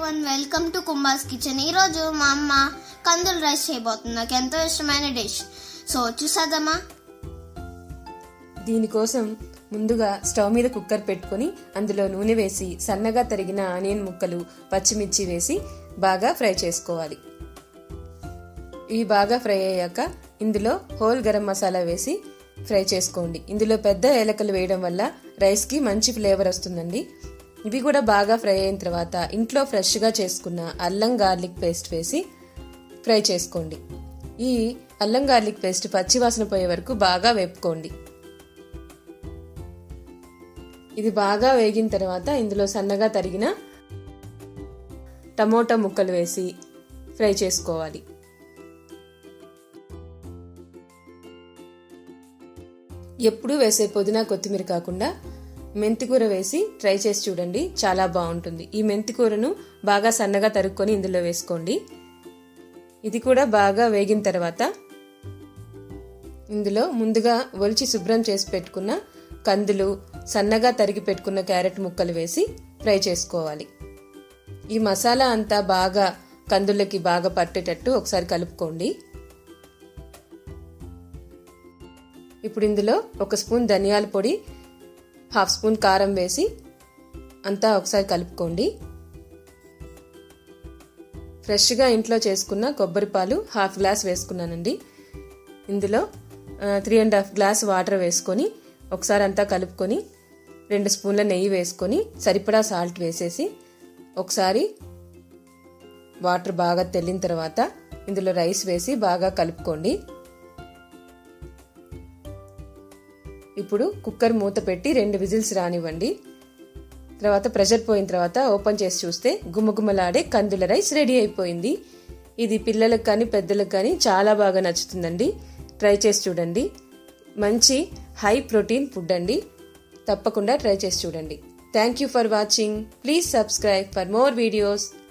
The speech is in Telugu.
వన్ వెల్కమ్ టు కుంబాస్ కిచెన్ ఈరోజు మా అమ్మ కందులు రైస్ చేయబోతుంది నాకు ఎంతో ఇష్టమైన డిష్ సో చూసేద్దామా దీనికోసం ముందుగా స్టవ్ మీద కుక్కర్ పెట్టుకొని అందులో నూనె వేసి సన్నగా తరిగిన ఆనియన్ ముక్కలు పచ్చిమిర్చి వేసి బాగా ఫ్రై చేసుకోవాలి ఇవి బాగా ఫ్రై అయ్యాక ఇందులో హోల్ గరం మసాలా వేసి ఫ్రై చేసుకోండి ఇందులో పెద్ద ఏలకలు వేయడం వల్ల రైస్కి మంచి ఫ్లేవర్ వస్తుందండి ఇవి కూడా బాగా ఫ్రై అయిన తర్వాత ఇంట్లో ఫ్రెష్గా చేసుకున్న అల్లం గార్లిక్ పేస్ట్ వేసి ఫ్రై చేసుకోండి ఈ అల్లం గార్లిక్ పేస్ట్ పచ్చివాసన పోయే వరకు బాగా వేపుకోండి ఇది బాగా వేగిన తర్వాత ఇందులో సన్నగా తరిగిన టమోటా ముక్కలు వేసి ఫ్రై చేసుకోవాలి ఎప్పుడూ వేసే పుదీనా కొత్తిమీర కాకుండా మెంతికూర వేసి ట్రై చేసి చూడండి చాలా బాగుంటుంది ఈ మెంతికూరను బాగా సన్నగా తరుక్కొని ఇందులో వేసుకోండి ఇది కూడా బాగా వేగిన తర్వాత ఇందులో ముందుగా ఒలిచి శుభ్రం చేసి పెట్టుకున్న కందులు సన్నగా తరిగి పెట్టుకున్న క్యారెట్ ముక్కలు వేసి ఫ్రై చేసుకోవాలి ఈ మసాలా అంతా బాగా కందులకి బాగా పట్టేటట్టు ఒకసారి కలుపుకోండి ఇప్పుడు ఇందులో ఒక స్పూన్ ధనియాల పొడి హాఫ్ స్పూన్ కారం వేసి అంతా ఒకసారి కలుపుకోండి ఫ్రెష్గా ఇంట్లో చేసుకున్న కొబ్బరి పాలు హాఫ్ గ్లాస్ వేసుకున్నానండి ఇందులో three and half glass water వేసుకొని ఒకసారి అంతా కలుపుకొని రెండు స్పూన్ల నెయ్యి వేసుకొని సరిపడా సాల్ట్ వేసేసి ఒకసారి వాటర్ బాగా తెల్లిన తర్వాత ఇందులో రైస్ వేసి బాగా కలుపుకోండి ఇప్పుడు కుక్కర్ మూత పెట్టి రెండు విజిల్స్ రానివ్వండి తర్వాత ప్రెషర్ పోయిన తర్వాత ఓపెన్ చేసి చూస్తే గుమగుమలాడే కందుల రైస్ రెడీ అయిపోయింది ఇది పిల్లలకు కానీ పెద్దలకు కానీ చాలా బాగా నచ్చుతుందండి ట్రై చేసి చూడండి మంచి హై ప్రోటీన్ ఫుడ్ అండి తప్పకుండా ట్రై చేసి చూడండి thank you for watching please subscribe for more videos